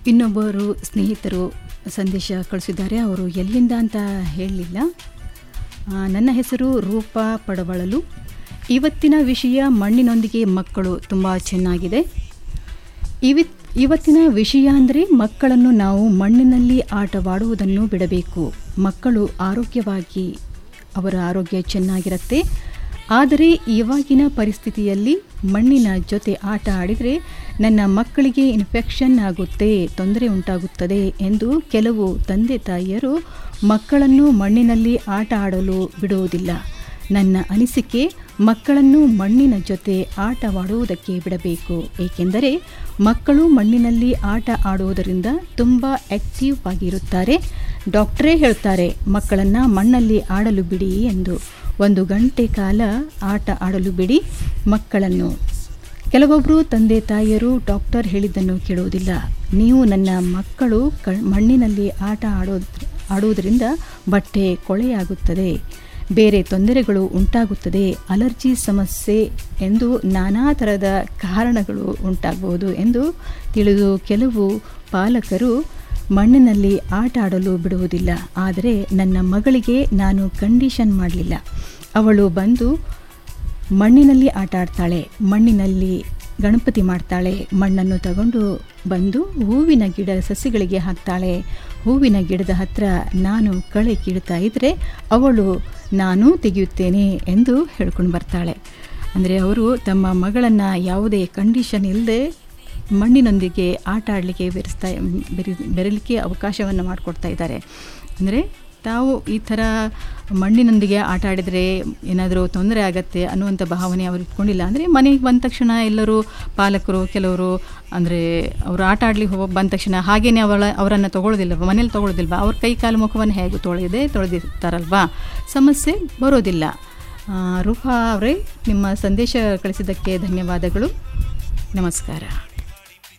ಇನ್ನೊಬ್ಬರು ಸ್ನೇಹಿತರು ಸಂದೇಶ ಕಳಿಸಿದ್ದಾರೆ ಅವರು ಎಲ್ಲಿಂದ ಅಂತ ಹೇಳಲಿಲ್ಲ ಆ, ನನ್ನ ಹೆಸರು ರೂಪಾ ಪಡವಳಲು ಇವತ್ತಿನ ವಿಷಯ ಮಣ್ಣಿನೊಂದಿಗೆ ಮಕ್ಕಳು ತುಂಬ ಚೆನ್ನಾಗಿದೆ ಇವಿತ್ ಇವತ್ತಿನ ವಿಷಯ ಅಂದರೆ ಮಕ್ಕಳನ್ನು ನಾವು ಮಣ್ಣಿನಲ್ಲಿ ಆಟವಾಡುವುದನ್ನು ಬಿಡಬೇಕು ಮಕ್ಕಳು ಆರೋಗ್ಯವಾಗಿ ಅವರ ಆರೋಗ್ಯ ಚೆನ್ನಾಗಿರುತ್ತೆ ಆದರೆ ಇವಾಗಿನ ಪರಿಸ್ಥಿತಿಯಲ್ಲಿ ಮಣ್ಣಿನ ಜೊತೆ ಆಟ ಆಡಿದರೆ ನನ್ನ ಮಕ್ಕಳಿಗೆ ಇನ್ಫೆಕ್ಷನ್ ಆಗುತ್ತೆ ತೊಂದರೆ ಉಂಟಾಗುತ್ತದೆ ಎಂದು ಕೆಲವು ತಂದೆ ತಾಯಿಯರು ಮಕ್ಕಳನ್ನು ಮಣ್ಣಿನಲ್ಲಿ ಆಟ ಆಡಲು ಬಿಡುವುದಿಲ್ಲ ನನ್ನ ಅನಿಸಿಕೆ ಮಕ್ಕಳನ್ನು ಮಣ್ಣಿನ ಜೊತೆ ಆಟವಾಡುವುದಕ್ಕೆ ಬಿಡಬೇಕು ಏಕೆಂದರೆ ಮಕ್ಕಳು ಮಣ್ಣಿನಲ್ಲಿ ಆಟ ಆಡುವುದರಿಂದ ತುಂಬ ಆಕ್ಟಿವ್ ಆಗಿರುತ್ತಾರೆ ಡಾಕ್ಟರೇ ಹೇಳ್ತಾರೆ ಮಕ್ಕಳನ್ನು ಮಣ್ಣಲ್ಲಿ ಆಡಲು ಬಿಡಿ ಎಂದು ಒಂದು ಗಂಟೆ ಕಾಲ ಆಟ ಆಡಲು ಬಿಡಿ ಮಕ್ಕಳನ್ನು ಕೆಲವೊಬ್ಬರು ತಂದೆ ತಾಯಿಯರು ಡಾಕ್ಟರ್ ಹೇಳಿದ್ದನ್ನು ಕೇಳುವುದಿಲ್ಲ ನೀವು ನನ್ನ ಮಕ್ಕಳು ಕ ಮಣ್ಣಿನಲ್ಲಿ ಆಟ ಆಡೋದ್ ಆಡುವುದರಿಂದ ಬಟ್ಟೆ ಕೊಳೆಯಾಗುತ್ತದೆ ಬೇರೆ ತೊಂದರೆಗಳು ಉಂಟಾಗುತ್ತದೆ ಅಲರ್ಜಿ ಸಮಸ್ಯೆ ಎಂದು ನಾನಾ ಥರದ ಕಾರಣಗಳು ಉಂಟಾಗಬಹುದು ಎಂದು ತಿಳಿದು ಕೆಲವು ಪಾಲಕರು ಮಣ್ಣಿನಲ್ಲಿ ಆಟ ಆಡಲು ಬಿಡುವುದಿಲ್ಲ ಆದರೆ ನನ್ನ ಮಗಳಿಗೆ ನಾನು ಕಂಡೀಷನ್ ಮಾಡಲಿಲ್ಲ ಅವಳು ಬಂದು ಮಣ್ಣಿನಲ್ಲಿ ಆಟ ಆಡ್ತಾಳೆ ಮಣ್ಣಿನಲ್ಲಿ ಗಣಪತಿ ಮಾಡ್ತಾಳೆ ಮಣ್ಣನ್ನು ತಗೊಂಡು ಬಂದು ಹೂವಿನ ಗಿಡ ಸಸಿಗಳಿಗೆ ಹಾಕ್ತಾಳೆ ಹೂವಿನ ಗಿಡದ ಹತ್ರ ನಾನು ಕಳೆ ಕೀಳ್ತಾ ಇದ್ದರೆ ಅವಳು ನಾನು ತೆಗೆಯುತ್ತೇನೆ ಎಂದು ಹೇಳ್ಕೊಂಡು ಬರ್ತಾಳೆ ಅಂದರೆ ಅವರು ತಮ್ಮ ಮಗಳನ್ನು ಯಾವುದೇ ಕಂಡೀಷನ್ ಇಲ್ಲದೆ ಮಣ್ಣಿನೊಂದಿಗೆ ಆಟ ಆಡಲಿಕ್ಕೆ ಬೆರೆಸ್ತಾ ಬೆರಿ ಬೆರಲಿಕ್ಕೆ ಅವಕಾಶವನ್ನು ಮಾಡಿಕೊಡ್ತಾ ಇದ್ದಾರೆ ಅಂದರೆ ತಾವು ಈ ಥರ ಮಣ್ಣಿನೊಂದಿಗೆ ಆಟ ಆಡಿದರೆ ಏನಾದರೂ ತೊಂದರೆ ಆಗತ್ತೆ ಅನ್ನುವಂಥ ಭಾವನೆ ಅವರು ಇಟ್ಕೊಂಡಿಲ್ಲ ಅಂದರೆ ಮನೆಗೆ ಬಂದ ತಕ್ಷಣ ಎಲ್ಲರೂ ಪಾಲಕರು ಕೆಲವರು ಅಂದರೆ ಅವರು ಆಟ ಆಡ್ಲಿಕ್ಕೆ ಹೋಗಿ ಬಂದ ತಕ್ಷಣ ಹಾಗೇನೆ ಅವಳ ಅವರನ್ನು ತೊಗೊಳ್ಳೋದಿಲ್ಲ ಮನೇಲಿ ತೊಗೊಳ್ಳೋದಿಲ್ವಾ ಅವ್ರ ಕೈ ಕಾಲು ಮುಖವನ್ನು ಹೇಗೆ ತೊಳೆಯದೆ ತೊಳೆದಿರ್ತಾರಲ್ವಾ ಸಮಸ್ಯೆ ಬರೋದಿಲ್ಲ ಆ, ರೂಪಾ ಅವರೇ ನಿಮ್ಮ ಸಂದೇಶ ಕಳಿಸಿದ್ದಕ್ಕೆ ಧನ್ಯವಾದಗಳು ನಮಸ್ಕಾರ